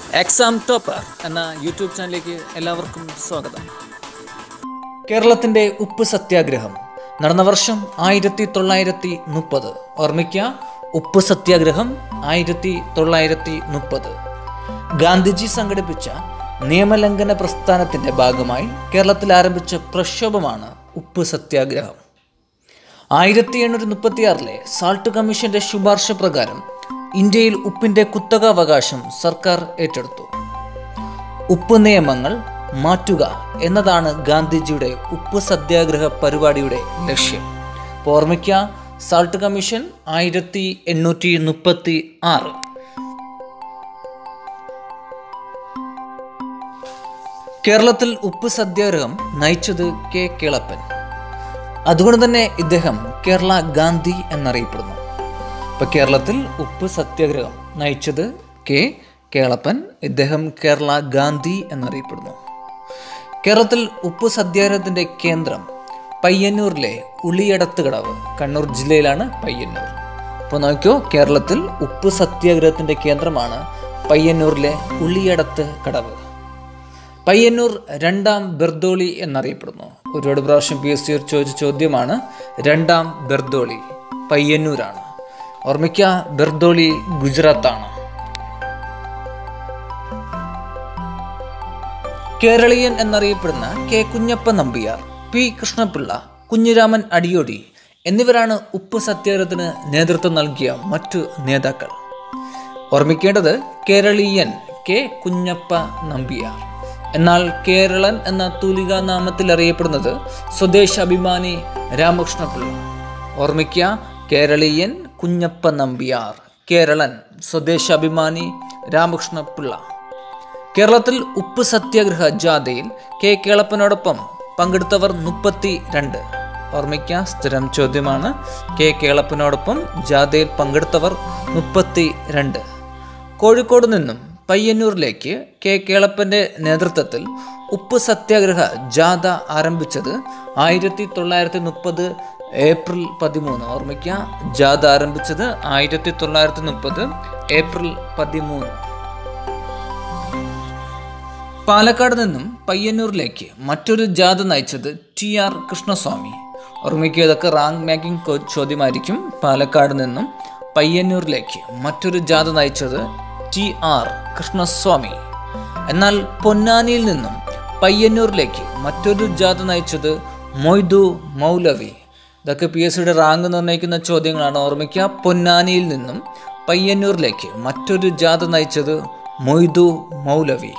exam topper എന്ന YouTube ചാനലിലേക്ക് എല്ലാവർക്കും സ്വാഗതം കേരളത്തിൻ്റെ ഉപ്പ് സത്യാഗ്രഹം നടന്ന വർഷം ആയിരത്തി തൊള്ളായിരത്തി മുപ്പത് ഓർമ്മിക്കുക ഉപ്പ് സത്യാഗ്രഹം ആയിരത്തി തൊള്ളായിരത്തി മുപ്പത് ഗാന്ധിജി സംഘടിപ്പിച്ച നിയമലംഘന പ്രസ്ഥാനത്തിൻ്റെ ഭാഗമായി കേരളത്തിൽ ആരംഭിച്ച പ്രക്ഷോഭമാണ് ഉപ്പ് സത്യാഗ്രഹം ആയിരത്തി എണ്ണൂറ്റി മുപ്പത്തിയാറിലെ സാൾട്ട് കമ്മീഷന്റെ ശുപാർശ പ്രകാരം ഇന്ത്യയിൽ ഉപ്പിന്റെ കുത്തകാവകാശം സർക്കാർ ഏറ്റെടുത്തു ഉപ്പ് നിയമങ്ങൾ മാറ്റുക എന്നതാണ് ഗാന്ധിജിയുടെ ഉപ്പ് സത്യാഗ്രഹ പരിപാടിയുടെ ലക്ഷ്യം അപ്പോൾ ഓർമ്മിക്കുക സാൾട്ട് കമ്മീഷൻ ആയിരത്തി എണ്ണൂറ്റി മുപ്പത്തി ആറ് കേരളത്തിൽ ഉപ്പ് സത്യാഗ്രഹം നയിച്ചത് കെ കേളപ്പൻ അതുകൊണ്ട് തന്നെ ഇദ്ദേഹം കേരള ഗാന്ധി എന്നറിയപ്പെടുന്നു ഇപ്പൊ കേരളത്തിൽ ഉപ്പ് സത്യാഗ്രഹം നയിച്ചത് കെ കേളപ്പൻ ഇദ്ദേഹം കേരള ഗാന്ധി എന്നറിയപ്പെടുന്നു കേരളത്തിൽ ഉപ്പ് സത്യാഗ്രഹത്തിന്റെ കേന്ദ്രം പയ്യന്നൂരിലെ ഉളിയടത്ത് കടവ് കണ്ണൂർ ജില്ലയിലാണ് പയ്യന്നൂർ അപ്പോൾ നോക്കിയോ കേരളത്തിൽ ഉപ്പ് സത്യാഗ്രഹത്തിന്റെ കേന്ദ്രമാണ് പയ്യന്നൂരിലെ ഉളിയടത്ത് കടവ് പയ്യന്നൂർ രണ്ടാം ബെർദോളി എന്നറിയപ്പെടുന്നു ഒരുപാട് പ്രാവശ്യം പി എസ് സി ചോദിച്ച ചോദ്യമാണ് രണ്ടാം ബെർദോളി പയ്യന്നൂരാണ് ഓർമ്മിക്കുക ബെർദോളി ഗുജറാത്താണ് കേരളീയൻ എന്നറിയപ്പെടുന്ന കെ കുഞ്ഞപ്പ നമ്പിയാർ പി കൃഷ്ണപിള്ള കുഞ്ഞിരാമൻ അടിയോടി എന്നിവരാണ് ഉപ്പ് സത്യാഗ്രഹത്തിന് നേതൃത്വം നൽകിയ മറ്റു നേതാക്കൾ ഓർമ്മിക്കേണ്ടത് കേരളീയൻ കെ കുഞ്ഞപ്പ നമ്പിയാർ എന്നാൽ കേരളൻ എന്ന തൂലികാ നാമത്തിൽ അറിയപ്പെടുന്നത് സ്വദേശാഭിമാനി രാമകൃഷ്ണപിള്ള ഓർമ്മിക്കുക കേരളീയൻ കുഞ്ഞപ്പ നമ്പിയാർ കേരളൻ സ്വദേശാഭിമാനി രാമകൃഷ്ണപിള്ള കേരളത്തിൽ ഉപ്പ് സത്യാഗ്രഹ ജാഥയിൽ കെ കേളപ്പനോടൊപ്പം പങ്കെടുത്തവർ മുപ്പത്തി രണ്ട് ഓർമ്മിക്കുക സ്ഥിരം ചോദ്യമാണ് കെ കേളപ്പനോടൊപ്പം ജാഥയിൽ പങ്കെടുത്തവർ മുപ്പത്തി രണ്ട് കോഴിക്കോട് നിന്നും പയ്യന്നൂരിലേക്ക് കെ കേളപ്പൻ്റെ നേതൃത്വത്തിൽ ഉപ്പ് സത്യാഗ്രഹ ജാഥ ആരംഭിച്ചത് ആയിരത്തി തൊള്ളായിരത്തി മുപ്പത് ഏപ്രിൽ പതിമൂന്ന് ഓർമ്മിക്കുക ജാഥ ആരംഭിച്ചത് ആയിരത്തി തൊള്ളായിരത്തി മുപ്പത് ഏപ്രിൽ പതിമൂന്ന് പാലക്കാട് നിന്നും പയ്യന്നൂരിലേക്ക് മറ്റൊരു ജാഥ നയിച്ചത് ടി ആർ കൃഷ്ണസ്വാമി ഓർമ്മിക്കുക ഇതൊക്കെ റാങ്ക് മേക്കിംഗ് ചോദ്യമായിരിക്കും പാലക്കാട് നിന്നും പയ്യന്നൂരിലേക്ക് മറ്റൊരു ജാഥ നയിച്ചത് ടി ആർ കൃഷ്ണസ്വാമി എന്നാൽ പൊന്നാനിയിൽ നിന്നും പയ്യന്നൂരിലേക്ക് മറ്റൊരു ജാഥ നയിച്ചത് മൊയ്തു മൗലവി ഇതൊക്കെ പി എസ് സിയുടെ റാങ്ക് നിർണ്ണയിക്കുന്ന ചോദ്യങ്ങളാണ് ഓർമ്മിക്കുക പൊന്നാനിയിൽ നിന്നും പയ്യന്നൂരിലേക്ക് മറ്റൊരു ജാഥ നയിച്ചത് മൊയ്തു മൗലവി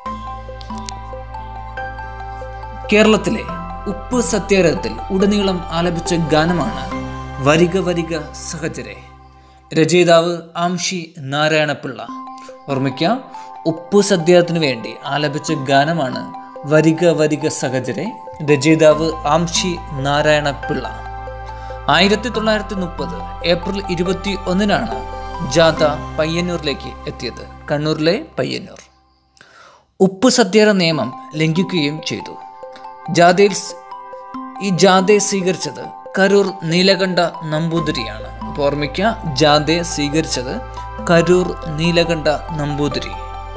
കേരളത്തിലെ ഉപ്പ് സത്യാഗ്രഹത്തിൽ ഉടനീളം ആലപിച്ച ഗാനമാണ് വരിക വരിക സഹചരെ രചയിതാവ് ആംഷി നാരായണപിള്ള ഓർമ്മിക്കുക ഉപ്പ് സത്യാഗ്രഹത്തിനു വേണ്ടി ആലപിച്ച ഗാനമാണ് വരിക വരിക സഹചരെ രചയിതാവ് ആംഷി നാരായണപിള്ള ആയിരത്തി തൊള്ളായിരത്തി മുപ്പത് ഏപ്രിൽ ഇരുപത്തി ഒന്നിനാണ് ജാഥ പയ്യന്നൂരിലേക്ക് എത്തിയത് കണ്ണൂരിലെ പയ്യന്നൂർ ഉപ്പ് സത്യാഗ്രഹ നിയമം ലംഘിക്കുകയും ചെയ്തു ജാഥയിൽ ഈ ജാഥയെ സ്വീകരിച്ചത് കരൂർ നീലകണ്ഠ നമ്പൂതിരിയാണ് അപ്പോൾ ഓർമ്മിക്കുക ജാഥയെ സ്വീകരിച്ചത് കരൂർ നീലകണ്ഠ നമ്പൂതിരി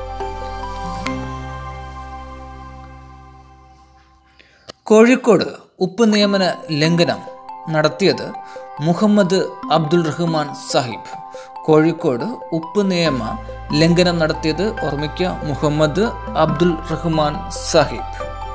കോഴിക്കോട് ഉപ്പ് നിയമന ലംഘനം നടത്തിയത് മുഹമ്മദ് അബ്ദുൾ റഹ്മാൻ സാഹിബ് കോഴിക്കോട് ഉപ്പ് നിയമ ലംഘനം നടത്തിയത് ഓർമ്മിക്കുക മുഹമ്മദ് അബ്ദുൾ റഹ്മാൻ സാഹിബ്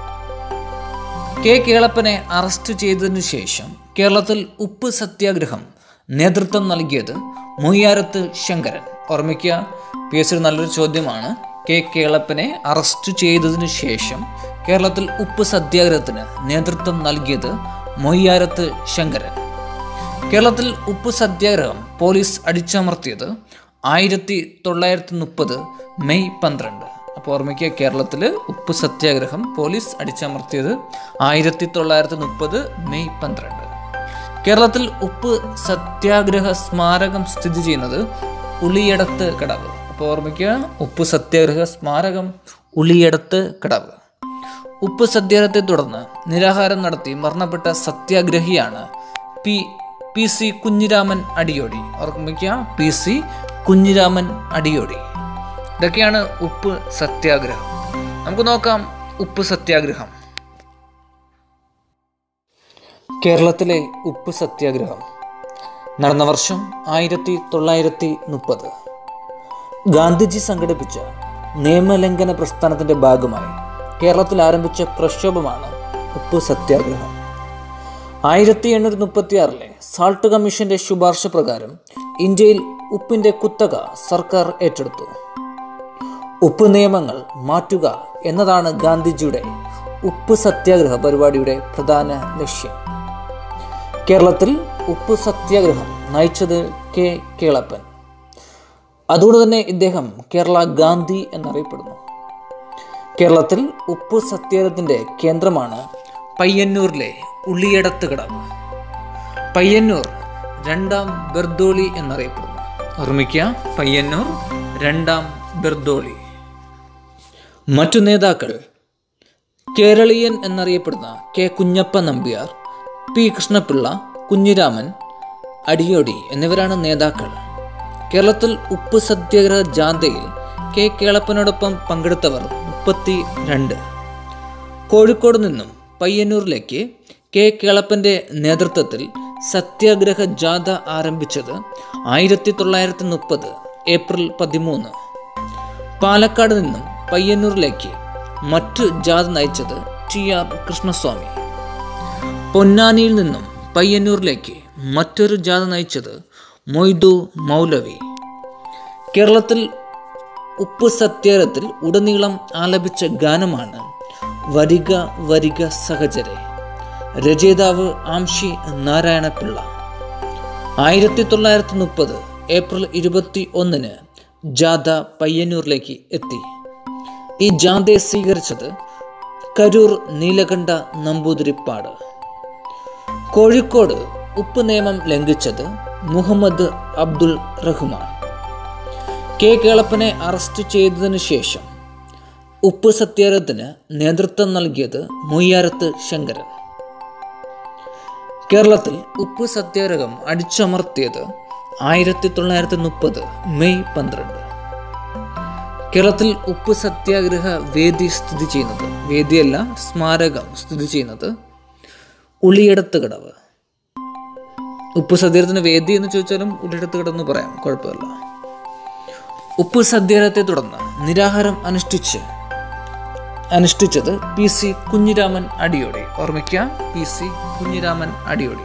കെ കേളപ്പനെ അറസ്റ്റ് ചെയ്തതിനു ശേഷം കേരളത്തിൽ ഉപ്പ് സത്യാഗ്രഹം നേതൃത്വം നൽകിയത് മൊയ്യാരത്ത് ശങ്കരൻ ഓർമ്മിക്കുക പി എസ് നല്ലൊരു ചോദ്യമാണ് കെ കേളപ്പനെ അറസ്റ്റ് ചെയ്തതിനു ശേഷം കേരളത്തിൽ ഉപ്പ് സത്യാഗ്രഹത്തിന് നേതൃത്വം നൽകിയത് മൊയ്യാരത്ത് ശങ്കരൻ കേരളത്തിൽ ഉപ്പ് സത്യാഗ്രഹം പോലീസ് അടിച്ചമർത്തിയത് ആയിരത്തി തൊള്ളായിരത്തി മുപ്പത് മെയ് പന്ത്രണ്ട് അപ്പോൾ ഓർമ്മിക്കുക കേരളത്തിൽ ഉപ്പ് സത്യാഗ്രഹം പോലീസ് അടിച്ചമർത്തിയത് ആയിരത്തി തൊള്ളായിരത്തി മുപ്പത് മെയ് പന്ത്രണ്ട് കേരളത്തിൽ ഉപ്പ് സത്യാഗ്രഹ സ്മാരകം സ്ഥിതി ചെയ്യുന്നത് ഉളിയടത്ത് കടവ് അപ്പോൾ ഓർമ്മിക്കുക ഉപ്പ് സത്യാഗ്രഹ സ്മാരകം ഉളിയടത്ത് കടവ് ഉപ്പ് സത്യാഗ്രഹത്തെ തുടർന്ന് നിരാഹാരം നടത്തി മരണപ്പെട്ട സത്യാഗ്രഹിയാണ് P P C Kunjiraman Adiyodi ഓർമ്മിക്കുക പി സി കുഞ്ഞിരാമൻ അടിയോടി ഇതൊക്കെയാണ് ഉപ്പ് സത്യാഗ്രഹം നമുക്ക് നോക്കാം ഉപ്പ് സത്യാഗ്രഹം കേരളത്തിലെ ഉപ്പ് സത്യാഗ്രഹം നടന്ന വർഷം ആയിരത്തി തൊള്ളായിരത്തി മുപ്പത് ഗാന്ധിജി സംഘടിപ്പിച്ച നിയമലംഘന പ്രസ്ഥാനത്തിന്റെ ഭാഗമായി കേരളത്തിൽ ആരംഭിച്ച പ്രക്ഷോഭമാണ് ഉപ്പ് സത്യാഗ്രഹം ആയിരത്തി എണ്ണൂറ്റി മുപ്പത്തി ആറിലെ സാൾട്ട് കമ്മീഷന്റെ ശുപാർശ പ്രകാരം ഇന്ത്യയിൽ ഉപ്പിന്റെ കുത്തക സർക്കാർ ഏറ്റെടുത്തു ഉപ്പ് നിയമങ്ങൾ മാറ്റുക എന്നതാണ് ഗാന്ധിജിയുടെ ഉപ്പ് സത്യാഗ്രഹ പരിപാടിയുടെ പ്രധാന ലക്ഷ്യം കേരളത്തിൽ ഉപ്പ് സത്യാഗ്രഹം നയിച്ചത് കെ കേളപ്പൻ അതുകൊണ്ട് തന്നെ ഇദ്ദേഹം കേരള ഗാന്ധി എന്നറിയപ്പെടുന്നു കേരളത്തിൽ ഉപ്പ് സത്യാഗ്രഹത്തിൻ്റെ കേന്ദ്രമാണ് പയ്യന്നൂരിലെ ഉള്ളിയടത്ത് കടവ് പയ്യന്നൂർ രണ്ടാം ബെർദോളി എന്നറിയപ്പെടുന്നു ഓർമ്മിക്കുക പയ്യന്നൂർ രണ്ടാം ബെർദോളി മറ്റു നേതാക്കൾ കേരളീയൻ എന്നറിയപ്പെടുന്ന കെ കുഞ്ഞപ്പ നമ്പ്യാർ പി കൃഷ്ണപിള്ള കുഞ്ഞിരാമൻ അടിയോടി എന്നിവരാണ് നേതാക്കൾ കേരളത്തിൽ ഉപ്പ് സത്യാഗ്രഹ ജാഥയിൽ കെ കേളപ്പനോടൊപ്പം പങ്കെടുത്തവർ മുപ്പത്തി രണ്ട് കോഴിക്കോട് നിന്നും പയ്യന്നൂരിലേക്ക് കെ കേളപ്പൻ്റെ നേതൃത്വത്തിൽ സത്യാഗ്രഹ ജാഥ ആരംഭിച്ചത് ആയിരത്തി തൊള്ളായിരത്തി മുപ്പത് ഏപ്രിൽ പതിമൂന്ന് പാലക്കാട് നിന്നും പയ്യന്നൂരിലേക്ക് മറ്റു ജാഥ നയിച്ചത് ടി ആർ കൃഷ്ണസ്വാമി പൊന്നാനിയിൽ നിന്നും പയ്യന്നൂരിലേക്ക് മറ്റൊരു ജാഥ നയിച്ചത് മൊയ്തു മൗലവി കേരളത്തിൽ ഉപ്പ് സത്യാഗ്രഹത്തിൽ ഉടനീളം ആലപിച്ച ഗാനമാണ് വരിക വരിക സഹചരെ രചയിതാവ് ആംഷി നാരായണപിള്ള ആയിരത്തി തൊള്ളായിരത്തി മുപ്പത് ഏപ്രിൽ ഇരുപത്തി ഒന്നിന് ജാഥ പയ്യന്നൂരിലേക്ക് എത്തി ഈ ജാഥയെ സ്വീകരിച്ചത് കരൂർ നീലകണ്ഠ നമ്പൂതിരിപ്പാട് കോഴിക്കോട് ഉപ്പ് നിയമം ലംഘിച്ചത് മുഹമ്മദ് അബ്ദുൾ റഹ്മാൻ കെ കേളപ്പനെ അറസ്റ്റ് ചെയ്തതിനു ശേഷം ഉപ്പ് സത്യാഗ്രഹത്തിന് നേതൃത്വം നൽകിയത് മൊയ്യാരത്ത് ശങ്കരൻ കേരളത്തിൽ ഉപ്പ് സത്യാഗ്രഹം അടിച്ചമർത്തിയത് ആയിരത്തി തൊള്ളായിരത്തി മുപ്പത് മെയ് പന്ത്രണ്ട് കേരളത്തിൽ ഉപ്പ് സത്യാഗ്രഹ വേദി സ്ഥിതി ചെയ്യുന്നത് വേദിയല്ല സ്മാരകം സ്ഥിതി ചെയ്യുന്നത് ഉളിയടത്ത് കടവ് ഉപ്പ് സത്യാഗ്രഹത്തിന് വേദി എന്ന് ചോദിച്ചാലും ഉളിയടത്ത് കടന്ന് പറയാം കുഴപ്പമില്ല ഉപ്പ് സത്യാഗ്രഹത്തെ തുടർന്ന് നിരാഹാരം അനുഷ്ഠിച്ച് അനുഷ്ഠിച്ചത് പി സി കുഞ്ഞിരാമൻ അടിയോടി ഓർമ്മിക്കുക പി സി കുഞ്ഞിരാമൻ അടിയോടി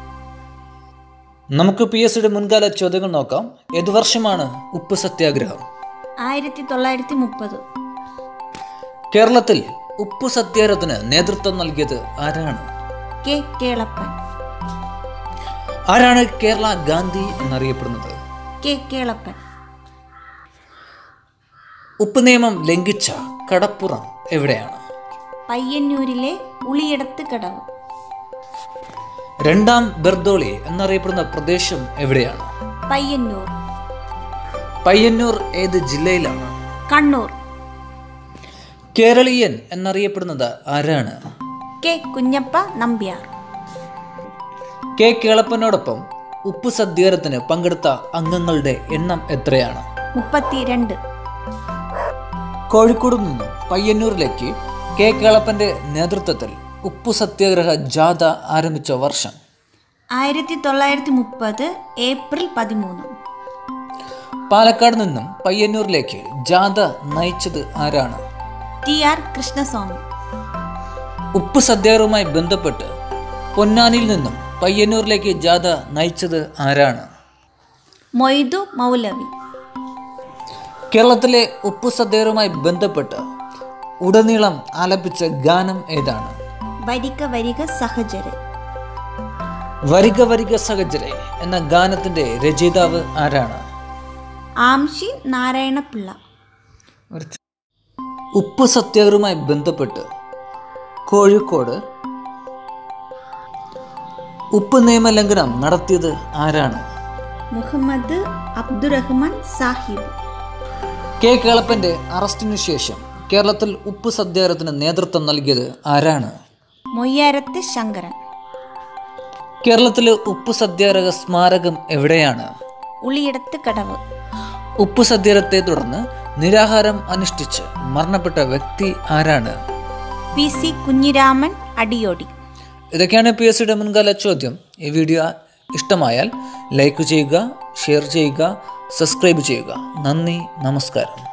നമുക്ക് പി എസ് സിയുടെ മുൻകാല ചോദ്യങ്ങൾ നോക്കാം ഏതു വർഷമാണ് ഉപ്പ് സത്യാഗ്രഹം ആയിരത്തി തൊള്ളായിരത്തി മുപ്പത് കേരളത്തിൽ ഉപ്പ് സത്യാഗ്രഹത്തിന് നേതൃത്വം നൽകിയത് ആരാണ് കെ കേളപ്പൻ ആരാണ് കേരള ഗാന്ധി എന്നറിയപ്പെടുന്നത് കെ കേളപ്പൻ ഉപ്പ് നിയമം ലംഘിച്ച കടപ്പുറം എവിടെയാണ് പയ്യന്നൂരിലെ ഉളിയടത്ത് കടവ് രണ്ടാം ബെർദോളി എന്നറിയപ്പെടുന്ന പ്രദേശം എവിടെയാണ് പയ്യന്നൂർ പയ്യന്നൂർ ഏത് ജില്ലയിലാണ് കണ്ണൂർ കേരളീയൻ എന്നറിയപ്പെടുന്നത് ആരാണ് കെ കുഞ്ഞപ്പ നമ്പ്യാർ കെ കേളപ്പനോടൊപ്പം ഉപ്പ് സദ്യാരത്തിന് പങ്കെടുത്ത അംഗങ്ങളുടെ എണ്ണം എത്രയാണ് മുപ്പത്തിരണ്ട് കോഴിക്കോട് നിന്നും പയ്യന്നൂരിലേക്ക് കെ കേളപ്പന്റെ നേതൃത്വത്തിൽ ഉപ്പു സത്യാഗ്രഹ ജാഥ ആരംഭിച്ച വർഷം ആയിരത്തി തൊള്ളായിരത്തി മുപ്പത് ഏപ്രിൽ പതിമൂന്ന് പാലക്കാട് നിന്നും പയ്യന്നൂരിലേക്ക് ജാഥ നയിച്ചത് ആരാണ് ടി ആർ കൃഷ്ണസ്വാമി ഉപ്പ് സത്യാഗ്രഹവുമായി ബന്ധപ്പെട്ട് പൊന്നാനിയിൽ നിന്നും പയ്യന്നൂരിലേക്ക് ജാഥ നയിച്ചത് ആരാണ് മൊയ്തു മൗലവി കേരളത്തിലെ ഉപ്പു സത്യാഗ്രഹവുമായി ബന്ധപ്പെട്ട് ഉടനീളം ആലപിച്ച ഗാനം ഏതാണ് വരിക വരിക സഹചര് വരിക വരിക സഹജരെ എന്ന ഗാനത്തിന്റെ രചയിതാവ് ആരാണ് ആംഷി നാരായണപിള്ള ഉപ്പ് സത്യാഗ്രഹവുമായി ബന്ധപ്പെട്ട് കോഴിക്കോട് ഉപ്പ് നിയമലംഘനം നടത്തിയത് ആരാണ് മുഹമ്മദ് അബ്ദുറഹ്മാൻ സാഹിബ് കെ കേളപ്പന്റെ അറസ്റ്റിനു ശേഷം കേരളത്തിൽ ഉപ്പ് സത്യാഗ്രഹത്തിന് നേതൃത്വം നൽകിയത് ആരാണ് മൊയ്യാരത്ത് ശങ്കരൻ കേരളത്തിലെ ഉപ്പ് സത്യാഗ്രഹ സ്മാരകം എവിടെയാണ് ഉളിയടത്ത് കടവ് ഉപ്പ് സത്യാഗ്രഹത്തെ തുടർന്ന് നിരാഹാരം അനുഷ്ഠിച്ച് മരണപ്പെട്ട വ്യക്തി ആരാണ് പി സി കുഞ്ഞിരാമൻ അടിയോടി ഇതൊക്കെയാണ് പി എസ് സിയുടെ മുൻകാല ചോദ്യം ഈ വീഡിയോ ഇഷ്ടമായാൽ ലൈക്ക് ചെയ്യുക ഷെയർ ചെയ്യുക സബ്സ്ക്രൈബ് ചെയ്യുക നന്ദി നമസ്കാരം